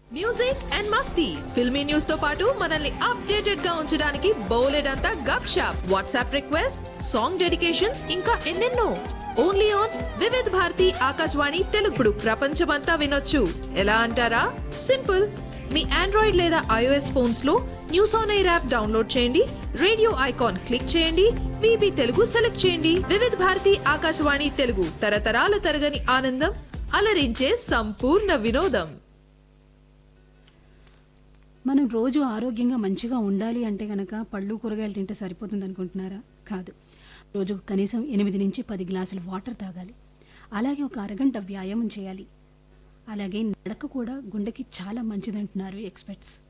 music and మస్తీ filmy news తో పాటు మనల్ని అప్డేటెడ్ గా ఉంచడానికి బోలెడ్ అంతా గప్ షాప్ వాట్సాప్ రిక్వెస్ట్ సాంగ్ డెడికేషన్స్ ఇంకా ఎన్నెన్నో ఓన్లీ ఆన్ వివిధ్ భారతి ఆకాశవాణి తెలుగుడు ప్రపంచమంతా వినొచ్చు ఎలా అంటారా సింపుల్ మీ ఆండ్రాయిడ్ లేదా ఐఓఎస్ ఫోన్స్ లో News on Air app download చేయండి రేడియో ఐకాన్ క్లిక్ చేయండి విబి తెలుగు సెలెక్ట్ చేయండి వివిధ్ భారతి ఆకాశవాణి తెలుగు తరతరాల తరగని ఆనందం అలరించే సంపూర్ణ వినోదం మనం రోజు ఆరోగ్యంగా మంచిగా ఉండాలి అంటే గనక పళ్ళు కూరగాయలు తింటే సరిపోతుంది అనుకుంటున్నారా కాదు రోజు కనీసం ఎనిమిది నుంచి పది గ్లాసులు వాటర్ తాగాలి అలాగే ఒక అరగంట వ్యాయామం చేయాలి అలాగే నడక కూడా గుండెకి చాలా మంచిదంటున్నారు ఎక్స్పర్ట్స్